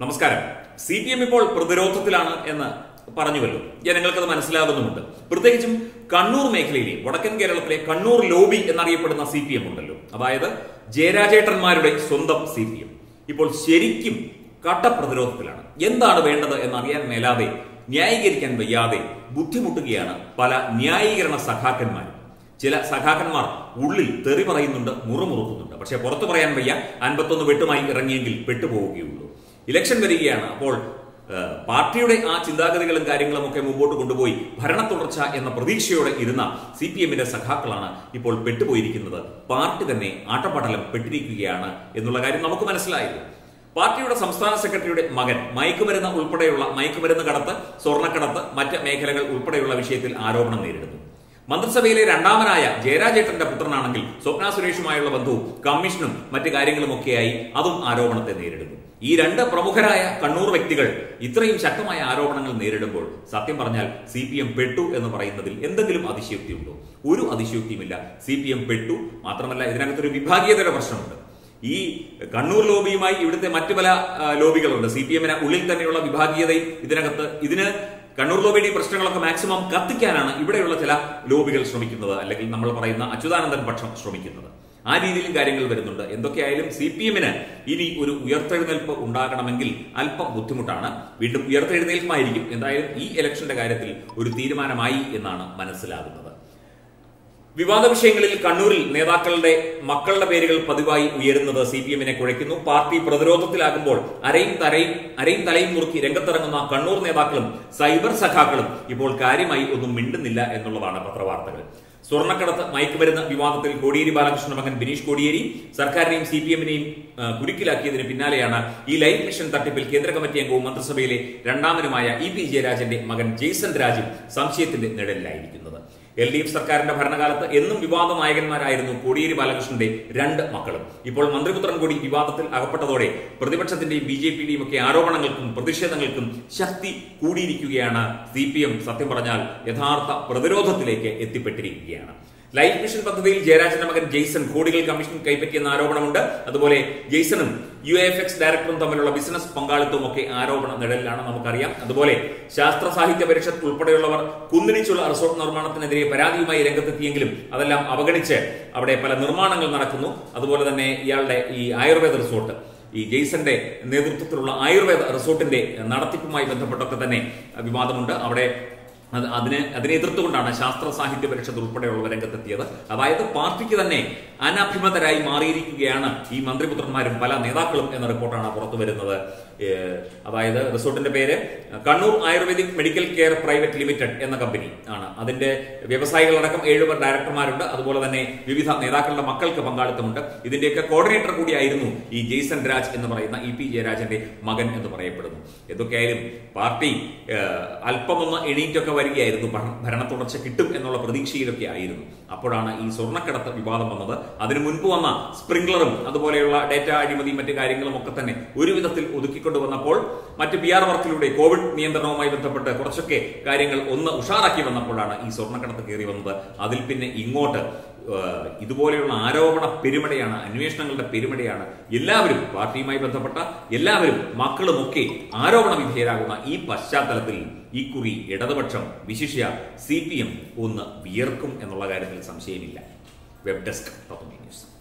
നമസ്കാരം C P M ഇപ്പോൾ പ്രതിരോധത്തിലാണ് എന്ന് പറഞ്ഞുവല്ലോ ജനങ്ങൾക്കത് മനസ്സിലാകുന്നുമുണ്ട് പ്രത്യേകിച്ചും കണ്ണൂർ മേഖലയിലെ വടക്കൻ കേരളത്തിലെ കണ്ണൂർ ലോബി എന്നറിയപ്പെടുന്ന സി പി എം ഉണ്ടല്ലോ അതായത് ജയരാജേട്ടന്മാരുടെ സ്വന്തം സി പി എം ഇപ്പോൾ ശരിക്കും കട്ട പ്രതിരോധത്തിലാണ് എന്താണ് വേണ്ടത് എന്നറിയാൻ മേലാതെ ന്യായീകരിക്കാൻ വയ്യാതെ ബുദ്ധിമുട്ടുകയാണ് പല ന്യായീകരണ സഖാക്കന്മാരും ചില സഖാക്കന്മാർ ഉള്ളിൽ തെറി പറയുന്നുണ്ട് മുറുമുറുക്കുന്നുണ്ട് പക്ഷെ പുറത്തു പറയാൻ വയ്യ അൻപത്തൊന്ന് വെട്ടുമായി ഇറങ്ങിയെങ്കിൽ പെട്ടുപോവുകയുള്ളൂ ഇലക്ഷൻ വരികയാണ് അപ്പോൾ ഏഹ്, പാർട്ടിയുടെ ആ ചിന്താഗതികളും കാര്യങ്ങളും ഒക്കെ മുമ്പോട്ട് കൊണ്ടുപോയി ഭരണ തുടർച്ച എന്ന പ്രതീക്ഷയോടെ ഇരുന്ന സി പി എമ്മിന്റെ സഖാക്കളാണ് ഇപ്പോൾ പെട്ടുപോയിരിക്കുന്നത് പാർട്ടി തന്നെ ആട്ടപ്പടലം പെട്ടിരിക്കുകയാണ് എന്നുള്ള കാര്യം നമുക്ക് മനസ്സിലായത് പാർട്ടിയുടെ സംസ്ഥാന സെക്രട്ടറിയുടെ മകൻ മയക്കുമരുന്ന് ഉൾപ്പെടെയുള്ള മയക്കുമരുന്ന് കടത്ത് സ്വർണ്ണക്കടത്ത് മറ്റ് മേഖലകൾ ഉൾപ്പെടെയുള്ള വിഷയത്തിൽ ആരോപണം നേരിടുന്നു മന്ത്രിസഭയിലെ രണ്ടാമനായ ജയരാജേട്ടന്റെ പുത്രനാണെങ്കിൽ സ്വപ്ന സുരേഷുമായുള്ള ബന്ധവും കമ്മീഷനും മറ്റ് കാര്യങ്ങളുമൊക്കെയായി അതും ആരോപണത്തെ നേരിടുന്നു ഈ രണ്ട് പ്രമുഖരായ കണ്ണൂർ വ്യക്തികൾ ഇത്രയും ശക്തമായ ആരോപണങ്ങൾ നേരിടുമ്പോൾ സത്യം പറഞ്ഞാൽ സി പി എം പെട്ടു എന്ന് പറയുന്നതിൽ എന്തെങ്കിലും അതിശയോക്തിയുണ്ടോ ഒരു അതിശയോക്തിയുമില്ല സി പി എം പെട്ടു മാത്രമല്ല ഇതിനകത്തൊരു വിഭാഗീയതയുടെ പ്രശ്നമുണ്ട് ഈ കണ്ണൂർ ലോബിയുമായി ഇവിടുത്തെ മറ്റു പല ആ, ലോബികളുണ്ട് സി പി എമ്മിന് ഉള്ളിൽ തന്നെയുള്ള വിഭാഗീയതയും ഇതിനകത്ത് ഇതിന് കണ്ണൂർ ലോബിയുടെ ഈ പ്രശ്നങ്ങളൊക്കെ മാക്സിമം കത്തിക്കാനാണ് ഇവിടെയുള്ള ചില ലോബികൾ ശ്രമിക്കുന്നത് അല്ലെങ്കിൽ നമ്മൾ പറയുന്ന അച്യുതാനന്ദൻ പക്ഷം ശ്രമിക്കുന്നത് ആ രീതിയിലും കാര്യങ്ങൾ വരുന്നുണ്ട് എന്തൊക്കെയായാലും സി പി എമ്മിന് ഇനി ഒരു ഉയർത്തെഴുന്നേൽപ്പ് ഉണ്ടാകണമെങ്കിൽ അല്പം ബുദ്ധിമുട്ടാണ് വീണ്ടും ഉയർത്തെഴുന്നേൽപ്പായിരിക്കും എന്തായാലും ഈ ഇലക്ഷന്റെ കാര്യത്തിൽ ഒരു തീരുമാനമായി എന്നാണ് മനസ്സിലാകുന്നത് വിവാദ വിഷയങ്ങളിൽ കണ്ണൂരിൽ നേതാക്കളുടെ മക്കളുടെ പേരുകൾ പതിവായി ഉയരുന്നത് സി പി എമ്മിനെ കുഴയ്ക്കുന്നു പാർട്ടി പ്രതിരോധത്തിലാകുമ്പോൾ അരയും തരയും അരയും തലയും മുറുക്കി രംഗത്തിറങ്ങുന്ന കണ്ണൂർ നേതാക്കളും സൈബർ സഖാക്കളും ഇപ്പോൾ കാര്യമായി ഒന്നും മിണ്ടുന്നില്ല എന്നുള്ളതാണ് പത്രവാർത്തകൾ സ്വർണ്ണക്കടത്ത് മയക്കുമരുന്ന് വിവാദത്തിൽ കോടിയേരി ബാലകൃഷ്ണ മകൻ ബിനീഷ് കോടിയേരി സർക്കാരിനെയും സി പി എമ്മിനെയും കുരുക്കിലാക്കിയതിന് പിന്നാലെയാണ് ഈ ലൈഫ് മിഷൻ തട്ടിപ്പിൽ കേന്ദ്ര കമ്മിറ്റി അംഗവും മന്ത്രിസഭയിലെ രണ്ടാമനുമായ ഇ പി ജയരാജന്റെ മകൻ ജെയ്സൺ രാജും സംശയത്തിന്റെ നിഴലിലായിരിക്കുന്നത് എൽ ഡി എഫ് സർക്കാരിന്റെ ഭരണകാലത്ത് എന്നും വിവാദ നായകന്മാരായിരുന്നു കോടിയേരി ബാലകൃഷ്ണന്റെ രണ്ട് മക്കളും ഇപ്പോൾ മന്ത്രിപുത്രൻ കൂടി വിവാദത്തിൽ അകപ്പെട്ടതോടെ പ്രതിപക്ഷത്തിന്റെയും ബി ജെ പിയുടെയും ഒക്കെ ആരോപണങ്ങൾക്കും പ്രതിഷേധങ്ങൾക്കും ശക്തി കൂടിയിരിക്കുകയാണ് സി പി എം സത്യം പറഞ്ഞാൽ യഥാർത്ഥ പ്രതിരോധത്തിലേക്ക് എത്തിപ്പെട്ടിരിക്കുകയാണ് ലൈഫ് മിഷൻ പദ്ധതിയിൽ ജയരാജന്റെ മകൻ ജെയ്സൺ കോടികൾ കമ്മീഷൻ കൈപ്പറ്റിയെന്ന ആരോപണമുണ്ട് അതുപോലെ ജെയ്സണും യു എഫ് എക്സ് ഡയറക്ടറും തമ്മിലുള്ള ബിസിനസ് പങ്കാളിത്തവും ഒക്കെ ആരോപണ നിഴലിലാണ് നമുക്കറിയാം അതുപോലെ ശാസ്ത്ര സാഹിത്യ പരിഷത്ത് ഉൾപ്പെടെയുള്ളവർ കുന്നിടിച്ചുള്ള റിസോർട്ട് നിർമ്മാണത്തിനെതിരെ പരാതിയുമായി രംഗത്തെത്തിയെങ്കിലും അതെല്ലാം അവഗണിച്ച് അവിടെ പല നിർമ്മാണങ്ങൾ നടക്കുന്നു അതുപോലെ തന്നെ ഇയാളുടെ ഈ ആയുർവേദ റിസോർട്ട് ഈ ജെയ്സന്റെ നേതൃത്വത്തിലുള്ള ആയുർവേദ റിസോർട്ടിന്റെ നടത്തിപ്പുമായി ബന്ധപ്പെട്ടൊക്കെ തന്നെ വിവാദമുണ്ട് അവിടെ അത് അതിനെ അതിനെ എതിർത്തുകൊണ്ടാണ് ശാസ്ത്ര സാഹിത്യ പരിഷത്ത് ഉൾപ്പെടെയുള്ളവർ രംഗത്തെത്തിയത് അതായത് പാർട്ടിക്ക് തന്നെ അനഭിമതരായി മാറിയിരിക്കുകയാണ് ഈ മന്ത്രിപുത്രന്മാരും പല നേതാക്കളും എന്ന റിപ്പോർട്ടാണ് പുറത്തു വരുന്നത് ഏഹ് അതായത് റിസോർട്ടിന്റെ പേര് Kannur ayurvedic medical care private limited എന്ന കമ്പനി ആണ് അതിന്റെ വ്യവസായികളടക്കം ഏഴുപേർ ഡയറക്ടർമാരുണ്ട് അതുപോലെ തന്നെ വിവിധ നേതാക്കളുടെ മക്കൾക്ക് പങ്കാളിത്തമുണ്ട് ഇതിന്റെയൊക്കെ കോർഡിനേറ്റർ കൂടിയായിരുന്നു ഈ ജെയ്സൺ രാജ് എന്ന് പറയുന്ന ഇ പി ജയരാജന്റെ മകൻ എന്ന് പറയപ്പെടുന്നു എന്തൊക്കെയായാലും പാർട്ടി ഏഹ്, അല്പമൊന്ന് എണീറ്റൊക്കെ വരികയായിരുന്നു ഭരണ- ഭരണ തുടർച്ച കിട്ടും എന്നുള്ള പ്രതീക്ഷയിലൊക്കെ ആയിരുന്നു അപ്പോഴാണ് ഈ സ്വർണ്ണക്കടത്ത് വിവാദം വന്നത് അതിനു മുൻപ് വന്ന സ്പ്രിംഗ്ലറും അതുപോലെയുള്ള ഡേറ്റ അഴിമതിയും മറ്റു കാര്യങ്ങളും ഒക്കെ തന്നെ ഒരു വിധത്തിൽ ഒതുക്കിക്കൊണ്ടുവന്നപ്പോൾ മറ്റ് പി ആർ വർക്കിലൂടെ കോവിഡ് നിയന്ത്രണവുമായി ബന്ധപ്പെട്ട് കുറച്ചൊക്കെ കാര്യങ്ങൾ ഒന്ന് ഉഷാറാക്കി വന്നപ്പോഴാണ് ഈ സ്വർണ്ണക്കടത്ത് കയറി വന്നത് അതിൽ പിന്നെ ഇങ്ങോട്ട് ഏഹ്, ഇതുപോലെയുള്ള ആരോപണ പെരുമടയാണ് അന്വേഷണങ്ങളുടെ പെരുമടയാണ് എല്ലാവരും പാർട്ടിയുമായി ബന്ധപ്പെട്ട എല്ലാവരും മക്കളുമൊക്കെ ആരോപണ വിധേയരാകുന്ന ഈ പശ്ചാത്തലത്തിൽ ഈ കുറി ഇടതുപക്ഷം വിശിഷ്യ സി പി എം ഒന്ന് വിയർക്കും എന്നുള്ള കാര്യത്തിൽ സംശയമില്ല വെബ് ഡെസ്ക് തത്വമേ ന്യൂസ്